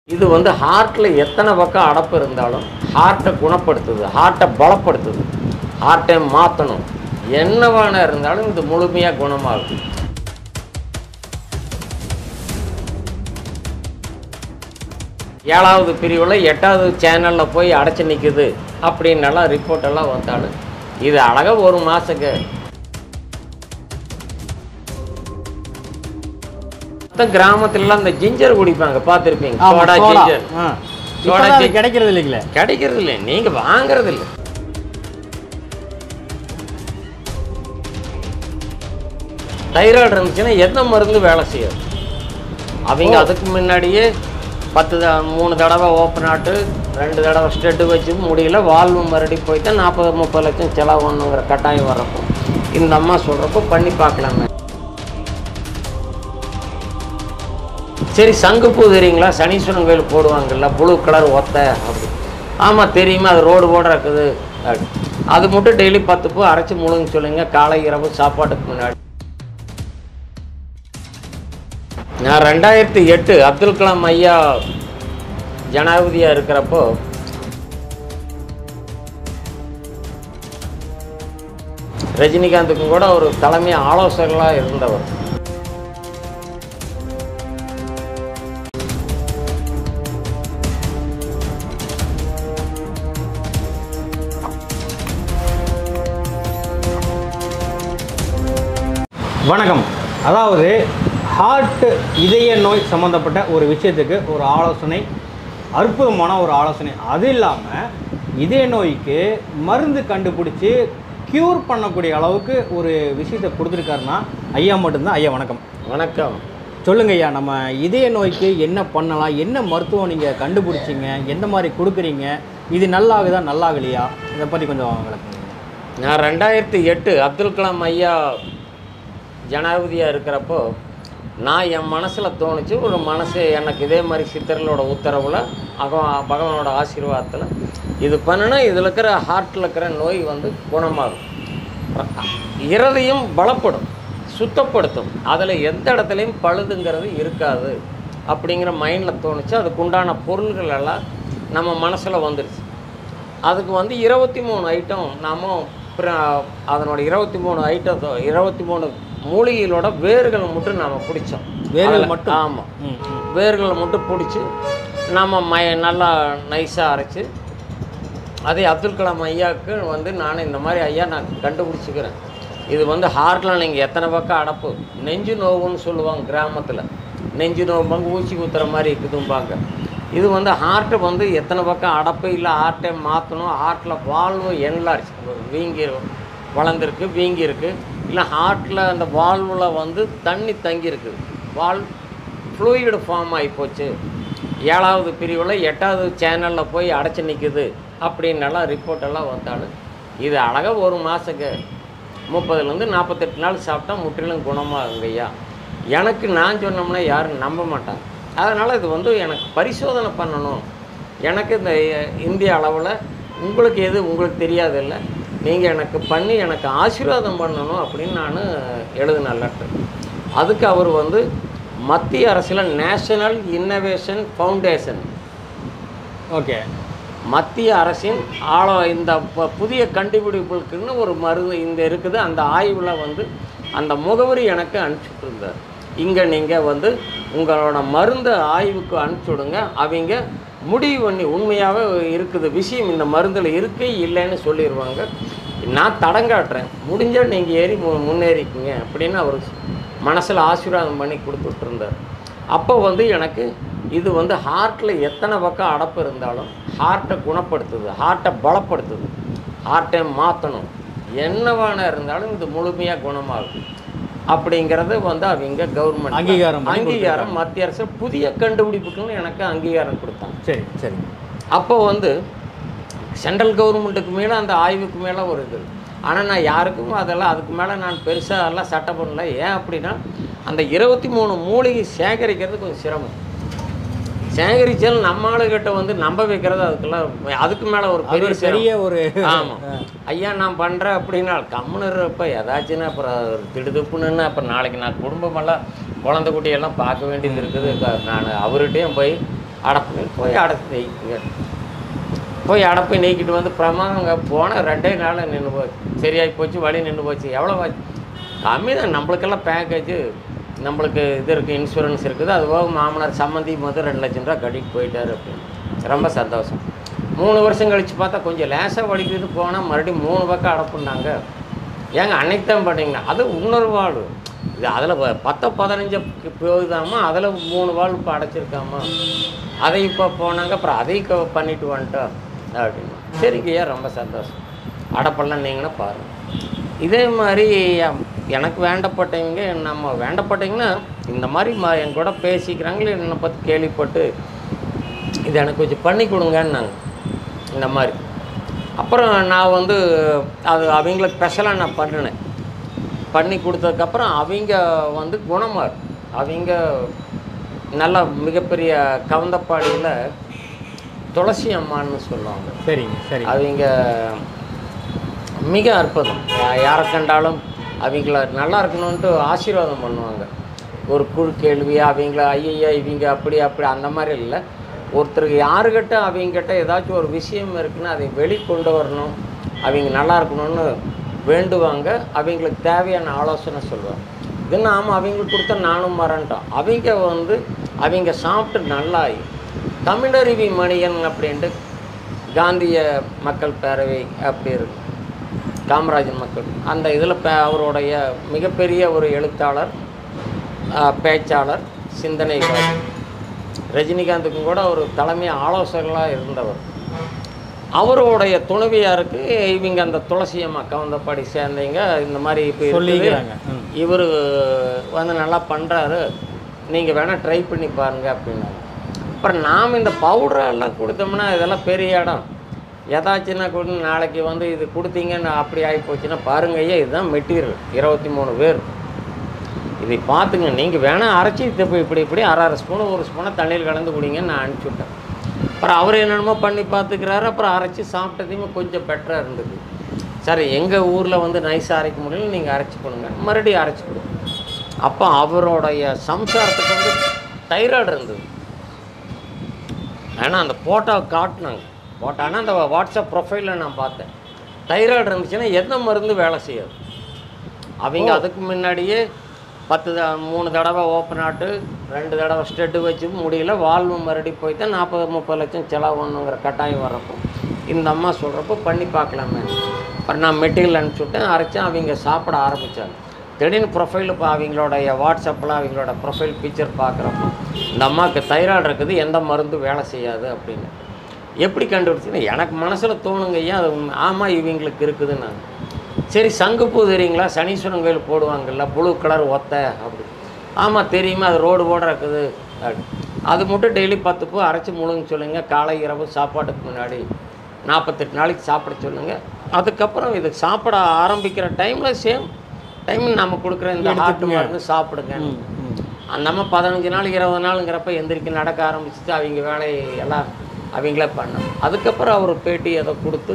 இது வந்து ஹார்ட்டில் எத்தனை பக்கம் அடப்பு இருந்தாலும் ஹார்ட்டை குணப்படுத்துது ஹார்ட்டை பலப்படுத்துது ஹார்ட்டை மாற்றணும் என்னவான இருந்தாலும் இது முழுமையாக குணமாகும் ஏழாவது பிரிவில் எட்டாவது சேனலில் போய் அடைச்சி நிற்குது அப்படின்னெல்லாம் ரிப்போர்ட் எல்லாம் வந்தாலும் இது அழகாக ஒரு மாதங்க கிராமத்துலலாம் இந்த ஜிஞ்சர் குடிப்பாங்க பார்த்துருப்பீங்க ஆமா, சோடா சோடா. ஜிஞ்சர் ஆ. சோடா இப்பதான் அது ஜிஞ்சர். கிடைக்கிறது இல்லைங்களே கிடைக்கிறது இல்லை நீங்கள் வாங்குறது இல்லை தைராய்டு இருந்துச்சுன்னா எந்த மருந்து வேலை செய்யாது அவங்க அதுக்கு முன்னாடியே பத்து த மூணு தடவை ஓப்பன் ஆட்டு ரெண்டு தடவை ஸ்டெட்டு வச்சு முடியல வால்வு மறுபடி போயிட்டா நாற்பது முப்பது லட்சம் செலவு பண்ணுங்கிற கட்டாயம் வர்றப்போ இந்த அம்மா சொல்கிறப்போ பண்ணி பார்க்கலாமே சரி சங்குப்பூ தெரியுங்களா சனீஸ்வரன் கோயில் போடுவாங்கல்ல ப்ளூ கலர் ஒத்தை அப்படி ஆமாம் தெரியுமா அது ரோடு போட இருக்குது அப்படி. அது மட்டும் டெய்லி பத்து பூ அரைச்சி முழுங்க சொல்லுங்க காலை இரவு சாப்பாட்டுக்கு முன்னாடி நான் ரெண்டாயிரத்தி எட்டு அப்துல் கலாம் ஐயா ஜனாதிபதியாக இருக்கிறப்போ ரஜினிகாந்துக்கும் கூட ஒரு தலைமை ஆலோசகர்களாக இருந்தவர் வணக்கம் அதாவது ஹார்ட் இதய நோய் சம்மந்தப்பட்ட ஒரு விஷயத்துக்கு ஒரு ஆலோசனை அற்புதமான ஒரு ஆலோசனை அது இல்லாமல் இதய நோய்க்கு மருந்து கண்டுபிடிச்சி க்யூர் பண்ணக்கூடிய அளவுக்கு ஒரு விஷயத்தை கொடுத்துருக்காருன்னா ஐயா மட்டும்தான் ஐயா வணக்கம் வணக்கம் சொல்லுங்க ஐயா நம்ம இதய நோய்க்கு என்ன பண்ணலாம் என்ன மருத்துவம் நீங்கள் கண்டுபிடிச்சிங்க எந்த மாதிரி கொடுக்குறீங்க இது நல்லாகுதா நல்லாகலையா இதை பற்றி கொஞ்சம் விளக்குங்க நான் ரெண்டாயிரத்தி எட்டு அப்துல் கலாம் ஐயா ஜனாதிபதியாக இருக்கிறப்போ நான் என் மனசில் தோணுச்சு ஒரு மனசு எனக்கு இதே மாதிரி சித்தர்களோட உத்தரவில் அகம் பகவானோட ஆசீர்வாதத்தில் இது பண்ணுனா இதில் இருக்கிற ஹார்ட்டில் இருக்கிற நோய் வந்து குணமாகும் இருதயம் பலப்படும் சுத்தப்படுத்தும் அதில் எந்த இடத்துலையும் பழுதுங்கிறது இருக்காது அப்படிங்கிற மைண்டில் தோணுச்சு அதுக்குண்டான பொருள்கள் எல்லாம் நம்ம மனசில் வந்துடுச்சு அதுக்கு வந்து இருபத்தி மூணு ஐட்டம் நாம பிர- அதனோட இருபத்தி மூணு ஐட்டத்தோ இருபத்தி மூணு மூலிகைகளோட வேர்கள் மட்டும் நாம் பிடிச்சோம் வேர்கள் அதுல- மட்டும்? ஆமாம் ம் ம் வேர்களை மட்டும் பிடிச்சி நம்ம ம நல்லா நைஸாக அரைச்சி அதே அப்துல் கலாம் ஐயாவுக்கு வந்து நான் இந்த மாதிரி ஐயா நான் கண்டுபிடிச்சிக்கிறேன் இது வந்து ஹார்ட்டில் நீங்கள் எத்தனை பக்கம் அடப்பு நெஞ்சு நோவுன்னு சொல்லுவாங்க கிராமத்தில் நெஞ்சு நோவும்பாங்க ஊசி குத்துற மாதிரி இருக்குதும்பாங்க இது வந்து ஹார்ட்டை வந்து எத்தனை பக்கம் அடப்பு இல்லை ஹார்ட்டை மாற்றணும் ஹார்ட்டில் வால்வு என்லார்ஜ் வீங்கி வளர்ந்துருக்கு வீங்கி இருக்கு இல்லை ஹார்ட்டில் அந்த வால்வில் வந்து தண்ணி தங்கி இருக்குது வால் ஃப்ளூயிடு ஃபார்ம் ஆகி போச்சு ஏழாவது பிரிவில் எட்டாவது சேனலில் போய் அடைச்சி நிற்குது அப்படின்னெல்லாம் ரிப்போர்ட் எல்லாம் வந்தாலும் இது அழகாக ஒரு மாதங்க முப்பதுலேருந்து நாற்பத்தெட்டு நாள் சாப்பிட்டா முற்றிலும் குணமாகுங்க ஐயா எனக்கு நான் சொன்னோம்னா யாரும் நம்ப மாட்டாங்க அதனால் இது வந்து எனக்கு பரிசோதனை பண்ணணும் எனக்கு இந்த அஹ், இந்திய அளவில் உங்களுக்கு எது உங்களுக்கு தெரியாதில்ல நீங்கள் எனக்கு பண்ணி எனக்கு ஆசீர்வாதம் பண்ணணும் அப்படின்னு நான் எழுதின லெட்டர் அதுக்கு அவர் வந்து மத்திய அரசில் நேஷனல் இன்னோவேஷன் ஃபவுண்டேஷன் ஓகே மத்திய அரசின் ஆழ இந்த ப- புதிய கண்டுபிடிப்புகளுக்குன்னு ஒரு மருந்து இந்த இருக்குது அந்த ஆய்வில் வந்து அந்த முகவரி எனக்கு அனுப்பிச்சுட்ருந்தார் இங்கே நீங்கள் வந்து உங்களோட மருந்து ஆய்வுக்கு அனுப்பிச்சுடுங்க அவங்க முடிவு பண்ணி உண்மையாகவே இருக்குது விஷயம் இந்த மருந்தில் இருக்கு இல்லைன்னு சொல்லிடுவாங்க நான் தடங்காட்டுறேன் முடிஞ்சால் நீங்கள் ஏறி மு முன்னேறிக்குங்க அப்படின்னு அவர் மனசில் ஆசீர்வாதம் பண்ணி கொடுத்துட்ருந்தார் அப்போ வந்து எனக்கு இது வந்து ஹார்ட்டில் எத்தனை பக்கம் அடப்பு இருந்தாலும் ஹார்ட்டை குணப்படுத்துது ஹார்ட்டை பலப்படுத்துது ஹார்ட்டை மாற்றணும் என்னவான இருந்தாலும் இது முழுமையாக குணமாகும் அப்படிங்கிறது வந்து அவங்க கவர்மெண்ட் அங்கீகாரம் பண்ணி அங்கீகாரம் மத்திய அரசு புதிய கண்டுபிடிப்புக்குன்னு எனக்கு அங்கீகாரம் கொடுத்தாங்க சரி சரி அப்போ வந்து சென்ட்ரல் கவர்மெண்ட்டுக்கு மேலே அந்த ஆய்வுக்கு மேலே ஒரு இது ஆனால் நான் யாருக்கும் அதெல்லாம் அதுக்கு மேலே நான் பெருசாக எல்லாம் சட்டம் பண்ணல ஏன் அப்படின்னா அந்த இருபத்தி மூணு மூலிகை சேகரிக்கிறது கொஞ்சம் சிரமம் சேகரிச்சால் நம்ம ஆளுகிட்ட வந்து நம்ப வைக்கிறது அதுக்கெல்லாம் அதுக்கு மேலே ஒரு அது பெரிய ஒரு சிரமம் பெரிய ஒரு ஆமாம் ஐயா நான் பண்ணுறேன் அப்படின்னா கம்முன்னு இருப்ப ஏதாச்சுன்னா அப்புறம் திடுதுப்புன்னு அப்புறம் நாளைக்கு நான் குடும்பமெல்லாம் குழந்தை குட்டியெல்லாம் பார்க்க வேண்டியது இருக்குது க- நான் அவர்கிட்டயும் போய் அடப்பு போய் அடப்பு நெய்க்குங்க போய் அடப்பை நீக்கிட்டு வந்து பிரமாதங்க போன ரெண்டே நாளில் நின்று போச்சு சரியாகி போச்சு வழி நின்று போச்சு எவ்வளோ ஆச்சு கம்மி தான் நம்மளுக்கெல்லாம் பேக்கேஜ் நம்மளுக்கு இது இருக்குது இன்சூரன்ஸ் இருக்குது அது போக மாமனார் சம்மந்தி முதல் ரெண்டு லட்சம் ரூபா கட்டிட்டு போயிட்டாரு அப்படின்னு ரொம்ப சந்தோஷம் மூணு வருஷம் கழித்து பார்த்தா கொஞ்சம் லேசாக வலிக்குது போனால் மறுபடியும் மூணு பக்கம் அடப்புனாங்க ஏங்க அன்னைக்கு தான் பண்ணீங்கன்னா அது இன்னொரு வாழ் இது அதில் பத்து பதினஞ்சு போகுதாமா அதில் மூணு வாழ் இப்போ அடைச்சிருக்காமா அதை இப்போ போனாங்க அப்புறம் அதையும் க- பண்ணிட்டு வந்துட்டோம் அப்படின்னு சரிங்கய்யா ரொம்ப சந்தோஷம் அடப்பெல்லாம் நீங்கன்னா பாருங்கள் இதே மாதிரி எம்- எனக்கு வேண்டப்பட்டவங்க நம்ம வேண்டப்பட்டவங்கன்னா இந்த மாதிரி ம என் கூட பேசிக்கிறாங்களே என்னை பற்றி கேள்விப்பட்டு இது எனக்கு கொஞ்சம் பண்ணி கொடுங்கன்னாங்க இந்த மாதிரி அப்புறம் நான் வந்து அது அவங்களுக்கு ஸ்பெஷலாக நான் பண்ணினேன் பண்ணி கொடுத்ததுக்கப்புறம் அவங்க வந்து குணமார் அவங்க நல்ல மிகப்பெரிய கவுந்தப்பாடியில் துளசி அம்மான்னு சொல்லுவாங்க சரிங்க சரி அவங்க மிக அற்புதம் யா- யாரை கண்டாலும் அவங்கள நல்லா இருக்கணும்ன்ட்டு ஆசீர்வாதம் பண்ணுவாங்க ஒரு குழு கேள்வி அவங்கள ஐயையா இவங்க அப்படி அப்படி அந்த மாதிரி இல்லை ஒருத்தருக்கு யாருக்கிட்ட அவங்ககிட்ட ஏதாச்சும் ஒரு விஷயம் இருக்குன்னா அதை வெளிக்கொண்டு வரணும் அவங்க நல்லா இருக்கணும்னு வேண்டுவாங்க அவங்களுக்கு தேவையான ஆலோசனை சொல்லுவாங்க இது நாம் அவங்களுக்கு கொடுத்தா நானும் மறந்துட்டோம் அவங்க வந்து அவங்க சாப்பிட்டு நல்லாயி தமிழருவி மணியன் அப்படின்ட்டு காந்திய மக்கள் பேரவை அப்படி இருக்கு காமராஜன் மக்கள் அந்த இதில் பே அவருடைய மிகப்பெரிய ஒரு எழுத்தாளர் ஆஹ், பேச்சாளர் சிந்தனைவாதி ரஜினிகாந்துக்கும் கூட ஒரு தலைமை ஆலோசகர்களாக இருந்தவர் அவருடைய துணைவியாருக்கு இவங்க அந்த துளசி அம்மா கவுந்தப்பாடி சேர்ந்தவங்க இந்த மாதிரி இப்போ இருக்குது சொல்லிக்கிறாங்க ம். இவர் வந்து நல்லா பண்ணுறாரு நீங்கள் வேணால் ட்ரை பண்ணி பாருங்க அப்படின்னாங்க அப்புறம் நாம் இந்த பவுடரை எல்லாம் கொடுத்தோம்னா இதெல்லாம் பெரிய இடம் ஏதாச்சுன்னா கூட நாளைக்கு வந்து இது கொடுத்தீங்கன்னு அப்படி ஆகி போச்சுன்னா பாருங்க ஐயா இதுதான் மெட்டீரியல் இருபத்தி மூணு பேர் இதை பார்த்துங்க நீங்கள் வேணால் அரைச்சி இதை போய் இப்படி இப்படி அரை அரை ஸ்பூனு ஒரு ஸ்பூனை தண்ணியில் கலந்து குடிங்கன்னு நான் அனுப்பிச்சி விட்டேன் அப்புறம் அவர் என்னென்னமோ பண்ணி பார்த்துக்கிறாரு அப்புறம் அரைச்சி சாப்பிட்டதையுமே கொஞ்சம் பெட்டராக இருந்தது சரி எங்கள் ஊரில் வந்து நைஸாக அரைக்க முடியல நீங்கள் அரைச்சி கொடுங்க மறுபடியும் அரைச்சி கொடுங்க அப்போ அவருடைய சம்சாரத்துக்கு வந்து தைராய்டு இருந்தது ஏன்னா அந்த ஃபோட்டோவை காட்டினாங்க ஃபோட்டோனா அந்த வாட்ஸ்அப் ப்ரொஃபைலில் நான் பார்த்தேன் தைராய்டு இருந்துச்சுன்னா எந்த மருந்து வேலை செய்யாது அவங்க அதுக்கு முன்னாடியே பத்து த மூணு தடவை ஓப்பன் ஆட்டு ரெண்டு தடவை ஸ்டெட்டு வச்சு முடியல வால்வு மறுபடி போய் தான் நாற்பது முப்பது லட்சம் செலவாகணுங்கிற கட்டாயம் வர்றப்போ இந்த அம்மா சொல்கிறப்போ பண்ணி பார்க்கலாமே அப்புறம் நான் மெட்டீரியல் அனுப்பிச்சி விட்டேன் அரைச்சேன் அவங்க சாப்பிட ஆரம்பித்தாங்க திடீர்னு ப்ரொஃபைல் இப்போ அவங்களோட வாட்ஸ்அப்பில் அவங்களோட ப்ரொஃபைல் பிக்சர் பார்க்குறப்போ இந்த அம்மாவுக்கு தைராய்டு இருக்குது எந்த மருந்து வேலை செய்யாது அப்படின்னு எப்படி கண்டுபிடிச்சுன்னா எனக்கு மனசில் தோணுங்க ஐயா அது உண்மை ஆமாம் இவங்களுக்கு இருக்குதுன்னாங்க சரி சங்குப்பூ தெரியுங்களா சனீஸ்வரன் கோயில் போடுவாங்கல்ல ப்ளூ கலர் ஒத்தை அப்படி ஆமாம் தெரியுமா அது ரோடு போட இருக்குது அப்படி அது மட்டும் டெய்லி பத்து பூ அரைச்சி முழுங்க சொல்லுங்க காலை இரவு சாப்பாட்டுக்கு முன்னாடி நாற்பத்தெட்டு நாளைக்கு சாப்பிட சொல்லுங்க அதுக்கப்புறம் இது சாப்பிட ஆரம்பிக்கிற டைமில் சேம் டைம் நம்ம கொடுக்குற இந்த ஹார்ட் மருந்து சாப்பிடுங்க ம், ம். அந்த அம்மா பதினஞ்சு நாள் இருபது நாளுங்கிறப்ப எந்திரிக்க நடக்க ஆரம்பிச்சுட்டு அவங்க வேலையை எல்லாம் அவங்களே பண்ணோம் அதுக்கப்புறம் அவர் பேட்டி அதை கொடுத்து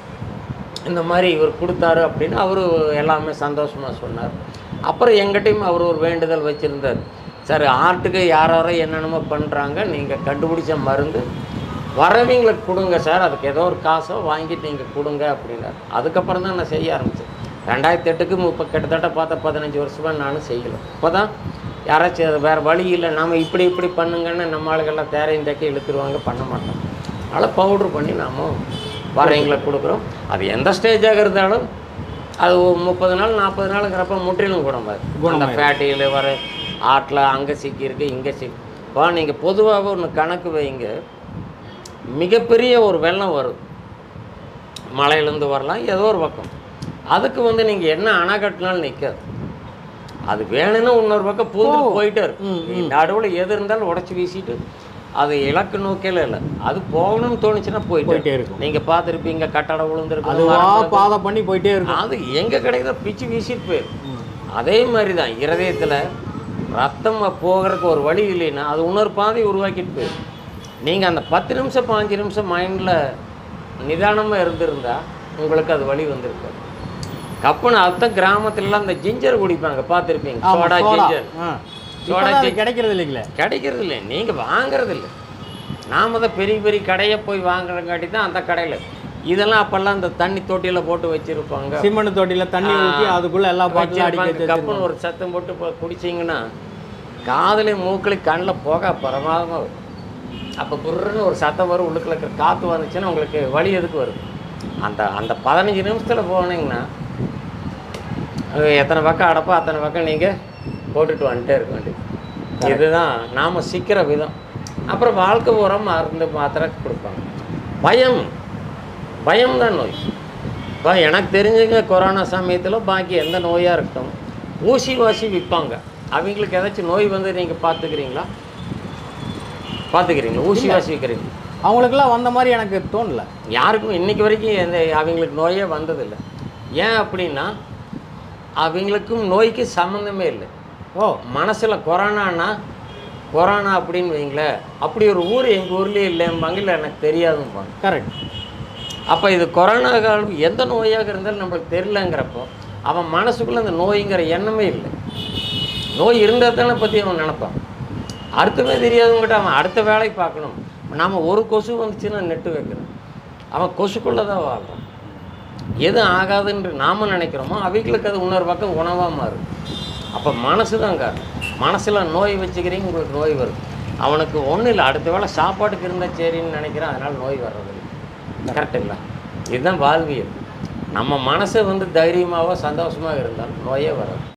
இந்த மாதிரி இவர் கொடுத்தாரு அப்படின்னு அவர் எல்லாமே சந்தோஷமாக சொன்னார் அப்புறம் எங்கிட்டையும் அவர் ஒரு வேண்டுதல் வச்சுருந்தார் சரி ஆர்ட்டுக்கு யார் யாரோ என்னென்னமோ பண்ணுறாங்க நீங்கள் கண்டுபிடிச்ச மருந்து வரவங்களுக்கு கொடுங்க சார் அதுக்கு ஏதோ ஒரு காசோ வாங்கிட்டு நீங்கள் கொடுங்க அப்படின்னார் அதுக்கப்புறம் தான் நான் செய்ய ஆரம்பித்தேன் ரெண்டாயிரத்தி எட்டுக்கு முப்ப கிட்டத்தட்ட பார்த்தா பதினஞ்சு வருஷமாக நானும் செய்யலை இப்போ தான் யாராச்சும் அது வேறு வழி இல்லை நாம் இப்படி இப்படி பண்ணுங்கன்னு நம்ம ஆளுகள்லாம் தேரையும் தேக்க இழுத்துருவாங்க பண்ண மாட்டோம் அதனால் பவுட்ரு பண்ணி நாம வரவங்களுக்கு கொடுக்குறோம் அது எந்த ஸ்டேஜாக இருந்தாலும் அது ஒரு முப்பது நாள் நாற்பது நாளுங்கிறப்ப முற்றிலும் குணமாது அந்த ஃபேட்டியில் வர ஆட்டில் அங்கே சிக்கியிருக்கு இங்கே சிக்கி இப்போ நீங்கள் பொதுவாகவே ஒன்று கணக்கு வைங்க மிகப்பெரிய ஒரு வெள்ளம் வரும் மலையிலேருந்து வரலாம் ஏதோ ஒரு பக்கம் அதுக்கு வந்து நீங்கள் என்ன அணை கட்டினாலும் நிற்காது அது வேணும்னு இன்னொரு பக்கம் பூந்து போயிட்டே இருக்கும் நடுவில் எது இருந்தாலும் உடச்சி வீசிட்டு அது இலக்கு நோக்கில இல்லை அது போகணும்னு தோணுச்சுன்னா போயிட்டு போயிட்டே இருக்கும் நீங்கள் பார்த்துருப்பீங்க கட்டடம் விழுந்திருக்கு அதுவா பாதை பண்ணி போயிட்டே இருக்கும் அது எங்கே கிடைக்குதோ பிச்சு வீசிட்டு போயிடும் அதே மாதிரி தான் இருதயத்தில் ரத்தம் போகிறதுக்கு ஒரு வழி இல்லைன்னா அது இன்னொரு பாதை உருவாக்கிட்டு போயிடும் நீங்கள் அந்த பத்து நிமிஷம் பாஞ்சு நிமிஷம் மைண்டில் நிதானமாக இருந்திருந்தா உங்களுக்கு அது வழி வந்திருக்காது கப்புன்னு அர்த்தம் கிராமத்துலலாம் அந்த ஜிஞ்சர் குடிப்பாங்க பார்த்துருப்பீங்க ஆமா, சோடா சோடா. ஜிஞ்சர் ஆ. சோடா இப்பதான் அது ஜிஞ்சர் கிடைக்கிறது இல்லைங்களே கிடைக்கிறது இல்லை நீங்கள் வாங்குறது இல்லை நாம தான் பெரிய பெரிய கடையை போய் வாங்குறங்காட்டி தான் அந்த கடையில் இதெல்லாம் அப்போல்லாம் அந்த தண்ணி தொட்டியில் போட்டு வச்சுருப்பாங்க சிமெண்ட் தொட்டியில தண்ணி ஊற்றி அதுக்குள்ள எல்லா பாட்டிலும் அடிக்க வச்சிருப்பாங்க. வச்சு கப்புன்னு ஒரு சத்தம் போட்டு இப்போ குடிச்சிங்கன்னா காதுலையும் மூக்களையும் கண்ணில் போக பிரமாதமாக வரும் அப்போ குருன்னு ஒரு சத்தம் வரும் உள்ளுக்குள்ள இருக்கிற காற்று வந்துச்சுன்னா உங்களுக்கு வலி எதுக்கு வரும் அந்த அந்த பதினஞ்சு நிமிஷத்தில் போனீங்கன்னா அங்க எத்தனை பக்கம் அடப்போ அத்தனை பக்கம் நீங்கள் போட்டுட்டு வந்துட்டே இருக்க வேண்டியது இதுதான் நாம் சிக்கிற விதம் அப்புறம் வாழ்க்கை உரம் மருந்து மாத்திரை கொடுப்பாங்க பயம் பயம் தான் நோய் இப்போ எனக்கு தெரிஞ்சுங்க கொரோனா சமயத்தில் பாக்கி எந்த நோயாக இருக்கட்டும் ஊசி வாசி விற்பாங்க அவங்களுக்கு ஏதாச்சும் நோய் வந்து நீங்கள் பார்த்துக்கிறீங்களா பார்த்துக்கிறீங்களா ஊசி வாசி விற்கிறீங்க அவங்களுக்கெல்லாம் வந்த மாதிரி எனக்கு தோணல யாருக்கும் இன்னைக்கு வரைக்கும் எந்த அவங்களுக்கு நோயே வந்ததில்லை ஏன் அப்படின்னா அவங்களுக்கும் நோய்க்கு சம்மந்தமே இல்லை ஓ மனசில் கொரோனானா கொரோனா அப்படின்னு வைங்களேன் அப்படி ஒரு ஊர் எங்கள் ஊர்லேயே இல்லைம்பாங்க இல்லை எனக்கு தெரியாதும்பாங்க கரெக்ட் அப்போ இது கொரோனா காலம் எந்த நோயாக இருந்தாலும் நம்மளுக்கு தெரிலங்கிறப்போ அவன் மனசுக்குள்ளே அந்த நோய்ங்கிற எண்ணமே இல்லை நோய் இருந்தால் தானே பற்றி அவன் நினைப்பான் அடுத்தவே தெரியாதவங்ககிட்ட அவன் அடுத்த வேலையை பார்க்கணும் நாம் ஒரு கொசு வந்துச்சுன்னா நெட்டு வைக்கிறோம் அவன் கொசுக்குள்ளே தான் வாழ்றான் எது ஆகாதுன்னு நாம நினைக்கிறோமோ அவங்களுக்கு அது இன்னொரு பக்கம் உணவாக மாறும் அப்போ மனசு தான் காரணம் மனசில் நோய் வச்சுக்கிறீங்க உங்களுக்கு நோய் வரும் அவனுக்கு ஒன்றும் இல்லை அடுத்த வேளை சாப்பாட்டுக்கு இருந்தால் சரின்னு நினைக்கிறான் அதனால் நோய் வர்றதில்லை கரெக்டுங்களா இதுதான் வாழ்வியல் நம்ம மனசு வந்து தைரியமாகவோ சந்தோஷமாக இருந்தால் நோயே வராது